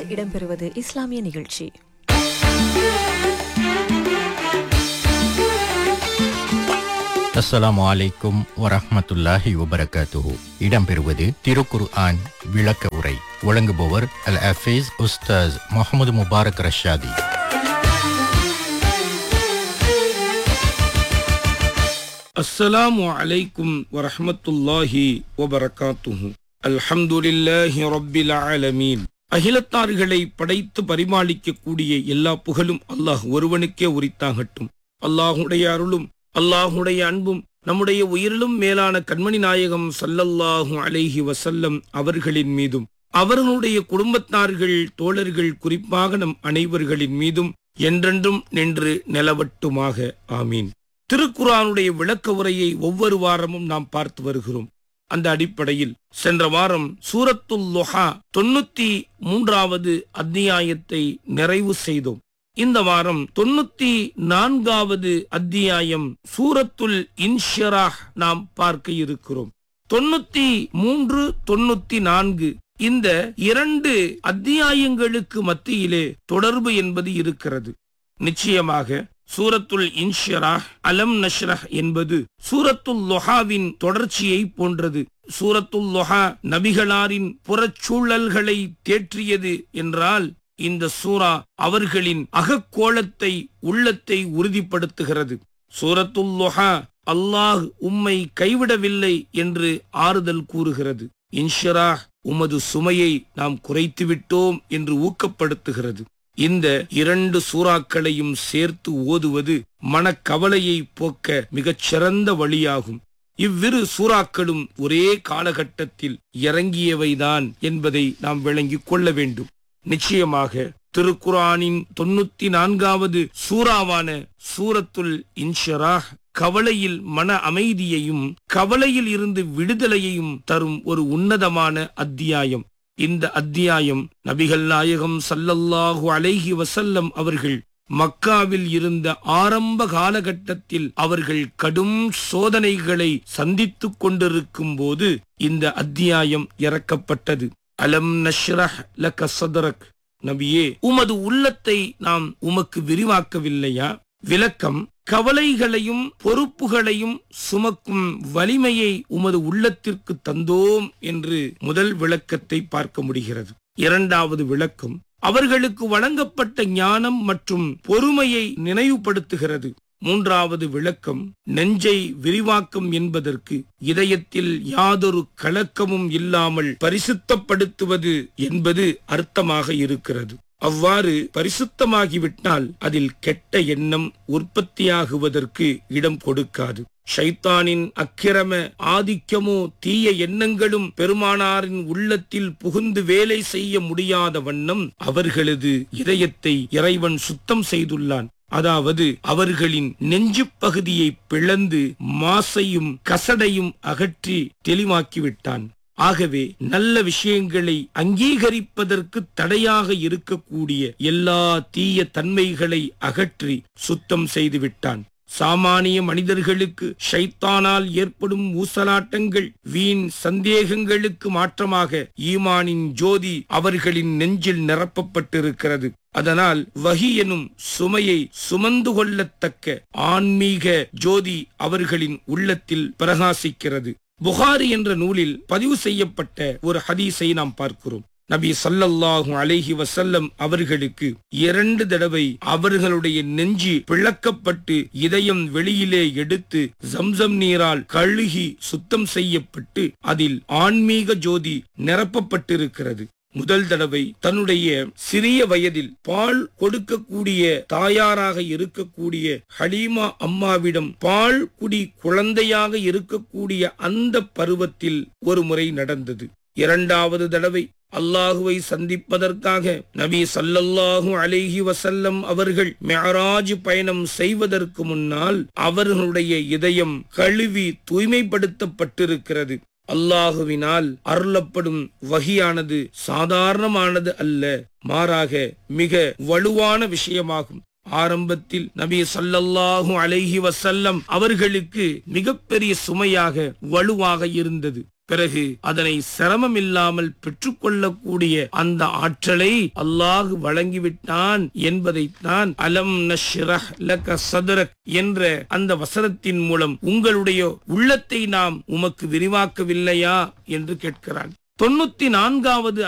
இடம்பெறுவது இஸ்லாமிய நிகழ்ச்சி அஸ்ஸலாமு அலைக்கும் வரஹ்மத்துல்லாஹி வபரகாத்துஹு இடம்பெறுவது திருக்குர் ஆன் விளக்க உரை வழங்குபவர் அல் அஃபீஸ் உஸ்தாஸ் முகமது முபாரக் ரஷாதி السلام عليكم ورحمة الله وبركاته الحمد لله رب العالمين அகிலத்தார்களை படைத்து பரிமாளிக்கக்கூடிய எல்லா புகழும் அல்லாஹ் ஒருவனுக்கே உரித்தாகட்டும் அல்லாஹுடைய அருளும் அல்லாஹுடைய அன்பும் நம்முடைய உயிரிலும் மேலான கண்மணி நாயகம் சல்லல்லாஹு அலைஹி வசல்லம் அவர்களின் மீதும் அவர்களுடைய குடும்பத்தார்கள் தோழர்கள் குறிப்பாக நம் அனைவர்களின் மீதும் என்றென்றும் நின்று நிலவட்டுமாக ஆமீன் திருக்குரானுடைய விளக்க உரையை ஒவ்வொரு வாரமும் நாம் பார்த்து வருகிறோம் அந்த அடிப்படையில் சென்ற வாரம் சூரத்துல் லொஹா தொண்ணூத்தி மூன்றாவது அத்தியாயத்தை நிறைவு செய்தோம் இந்த வாரம் தொண்ணூத்தி நான்காவது அத்தியாயம் சூரத்துல் இன்ஷராஹ் நாம் பார்க்க இருக்கிறோம் தொண்ணூத்தி மூன்று தொண்ணூத்தி நான்கு இந்த இரண்டு அத்தியாயங்களுக்கு மத்தியிலே தொடர்பு என்பது இருக்கிறது நிச்சயமாக சூரத்துல் இன்ஷராஹ் அலம் நஷ்ரஹ் என்பது சூரத்துல் லொஹாவின் தொடர்ச்சியை போன்றது சூரத்துல் லொஹா நபிகளாரின் புறச்சூழல்களை தேற்றியது என்றால் இந்த சூரா அவர்களின் அகக்கோளத்தை உள்ளத்தை உறுதிப்படுத்துகிறது சூரத்துல் லொஹா அல்லாஹ் உம்மை கைவிடவில்லை என்று ஆறுதல் கூறுகிறது இன்ஷராஹ் உமது சுமையை நாம் குறைத்து விட்டோம் என்று ஊக்கப்படுத்துகிறது இந்த இரண்டு சூறாக்களையும் சேர்த்து ஓதுவது மனக்கவலையை போக்க மிகச் சிறந்த வழியாகும் இவ்விரு சூறாக்களும் ஒரே காலகட்டத்தில் இறங்கியவைதான் என்பதை நாம் விளங்கிக் கொள்ள வேண்டும் நிச்சயமாக திருக்குரானின் தொண்ணூத்தி நான்காவது சூறாவான சூரத்துல் இன்ஷராஹ் கவலையில் மன அமைதியையும் கவலையில் இருந்து விடுதலையையும் தரும் ஒரு உன்னதமான அத்தியாயம் இந்த அத்தியாயம் நபிகள் நாயகம் சல்லல்லாஹு அலைஹி வசல்லம் அவர்கள் மக்காவில் இருந்த ஆரம்ப காலகட்டத்தில் அவர்கள் கடும் சோதனைகளை சந்தித்துக் கொண்டிருக்கும் போது இந்த அத்தியாயம் இறக்கப்பட்டது அலம் நஷ்ரஹ் லக சதரக் நபியே உமது உள்ளத்தை நாம் உமக்கு விரிவாக்கவில்லையா விளக்கம் கவலைகளையும் பொறுப்புகளையும் சுமக்கும் வலிமையை உமது உள்ளத்திற்கு தந்தோம் என்று முதல் விளக்கத்தை பார்க்க முடிகிறது இரண்டாவது விளக்கம் அவர்களுக்கு வழங்கப்பட்ட ஞானம் மற்றும் பொறுமையை நினைவுபடுத்துகிறது மூன்றாவது விளக்கம் நெஞ்சை விரிவாக்கம் என்பதற்கு இதயத்தில் யாதொரு கலக்கமும் இல்லாமல் பரிசுத்தப்படுத்துவது என்பது அர்த்தமாக இருக்கிறது அவ்வாறு பரிசுத்தமாகிவிட்டால் அதில் கெட்ட எண்ணம் உற்பத்தியாகுவதற்கு இடம் கொடுக்காது ஷைத்தானின் அக்கிரம ஆதிக்கமோ தீய எண்ணங்களும் பெருமானாரின் உள்ளத்தில் புகுந்து வேலை செய்ய முடியாத வண்ணம் அவர்களது இதயத்தை இறைவன் சுத்தம் செய்துள்ளான் அதாவது அவர்களின் நெஞ்சு பகுதியை பிளந்து மாசையும் கசடையும் அகற்றி தெளிவாக்கிவிட்டான் ஆகவே நல்ல விஷயங்களை அங்கீகரிப்பதற்கு தடையாக இருக்கக்கூடிய எல்லா தீய தன்மைகளை அகற்றி சுத்தம் செய்து விட்டான் சாமானிய மனிதர்களுக்கு ஷைத்தானால் ஏற்படும் ஊசலாட்டங்கள் வீண் சந்தேகங்களுக்கு மாற்றமாக ஈமானின் ஜோதி அவர்களின் நெஞ்சில் நிரப்பப்பட்டிருக்கிறது அதனால் வகி எனும் சுமையை சுமந்து கொள்ளத்தக்க ஆன்மீக ஜோதி அவர்களின் உள்ளத்தில் பிரகாசிக்கிறது புகாரி என்ற நூலில் பதிவு செய்யப்பட்ட ஒரு ஹதீஸை நாம் பார்க்கிறோம் நபி சல்லல்லாஹு அலைஹி வசல்லம் அவர்களுக்கு இரண்டு தடவை அவர்களுடைய நெஞ்சு பிளக்கப்பட்டு இதயம் வெளியிலே எடுத்து ஜம்சம் நீரால் கழுகி சுத்தம் செய்யப்பட்டு அதில் ஆன்மீக ஜோதி நிரப்பப்பட்டிருக்கிறது முதல் தடவை தன்னுடைய சிறிய வயதில் பால் கொடுக்கக்கூடிய தாயாராக இருக்கக்கூடிய ஹலீமா அம்மாவிடம் பால் குடி குழந்தையாக இருக்கக்கூடிய அந்த பருவத்தில் ஒரு முறை நடந்தது இரண்டாவது தடவை அல்லாஹுவை சந்திப்பதற்காக நபி சல்லல்லாஹு அலைஹி வசல்லம் அவர்கள் மெஹராஜ் பயணம் செய்வதற்கு முன்னால் அவர்களுடைய இதயம் கழுவி தூய்மைப்படுத்தப்பட்டிருக்கிறது அல்லாஹுவினால் அருளப்படும் வகியானது சாதாரணமானது அல்ல மாறாக மிக வலுவான விஷயமாகும் ஆரம்பத்தில் நபி சல்லல்லாஹு அலைஹி வசல்லம் அவர்களுக்கு மிகப்பெரிய சுமையாக வலுவாக இருந்தது பிறகு அதனை சிரமம் இல்லாமல் பெற்றுக்கொள்ளக்கூடிய அந்த ஆற்றலை அல்லாஹ் வழங்கிவிட்டான் என்பதைத்தான் அலம் நஷ்ரஹ் லக சதுரக் என்ற அந்த வசனத்தின் மூலம் உங்களுடைய உள்ளத்தை நாம் உமக்கு விரிவாக்கவில்லையா என்று கேட்கிறான் தொண்ணூத்தி நான்காவது